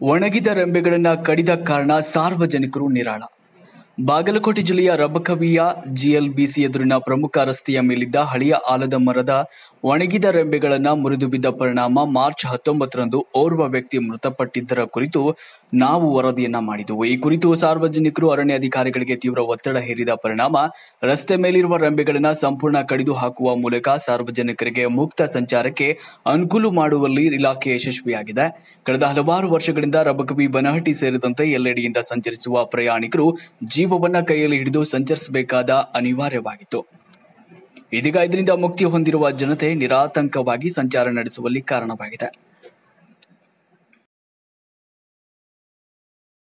ಒಣಗಿದ ರೆಂಬೆಗಳನ್ನ ಕಡಿದ ಕಾರಣ ಸಾರ್ವಜನಿಕರು ನಿರಾಳ ಬಾಗಲಕೋಟೆ ಜಿಲ್ಲೆಯ ರಬಕವಿಯ ಜಿಎಲ್ಬಿಸಿ ಎದುರಿನ ಪ್ರಮುಖ ರಸ್ತೆಯ ಮೇಲಿದ್ದ ಹಳೆಯ ಆಲದ ಮರದ ಒಣಗಿದ ರೆಂಬೆಗಳನ್ನ ಮುರಿದು ಬಿದ್ದ ಪರಿಣಾಮ ಮಾರ್ಚ್ ಹತ್ತೊಂಬತ್ತರಂದು ಓರ್ವ ವ್ಯಕ್ತಿ ಮೃತಪಟ್ಟಿದ್ದರ ಕುರಿತು ನಾವು ವರದಿಯನ್ನ ಮಾಡಿದೆವು ಈ ಕುರಿತು ಸಾರ್ವಜನಿಕರು ಅರಣ್ಯ ಅಧಿಕಾರಿಗಳಿಗೆ ತೀವ್ರ ಒತ್ತಡ ಹೇರಿದ ಪರಿಣಾಮ ರಸ್ತೆ ಮೇಲಿರುವ ರೆಂಬೆಗಳನ್ನ ಸಂಪೂರ್ಣ ಕಡಿದು ಹಾಕುವ ಮೂಲಕ ಸಾರ್ವಜನಿಕರಿಗೆ ಮುಕ್ತ ಸಂಚಾರಕ್ಕೆ ಅನುಕೂಲ ಮಾಡುವಲ್ಲಿ ಇಲಾಖೆ ಯಶಸ್ವಿಯಾಗಿದೆ ಕಳೆದ ಹಲವಾರು ವರ್ಷಗಳಿಂದ ರಬಕವಿ ಬನಹಟ್ಟಿ ಸೇರಿದಂತೆ ಎಲ್ಲೆಡೆಯಿಂದ ಸಂಚರಿಸುವ ಪ್ರಯಾಣಿಕರು ಜೀವವನ್ನ ಕೈಯಲ್ಲಿ ಹಿಡಿದು ಸಂಚರಿಸಬೇಕಾದ ಅನಿವಾರ್ಯವಾಗಿತ್ತು ಇದೀಗ ಇದರಿಂದ ಮುಕ್ತಿ ಹೊಂದಿರುವ ಜನತೆ ನಿರಾತಂಕವಾಗಿ ಸಂಚಾರ ನಡೆಸುವಲ್ಲಿ ಕಾರಣವಾಗಿದೆ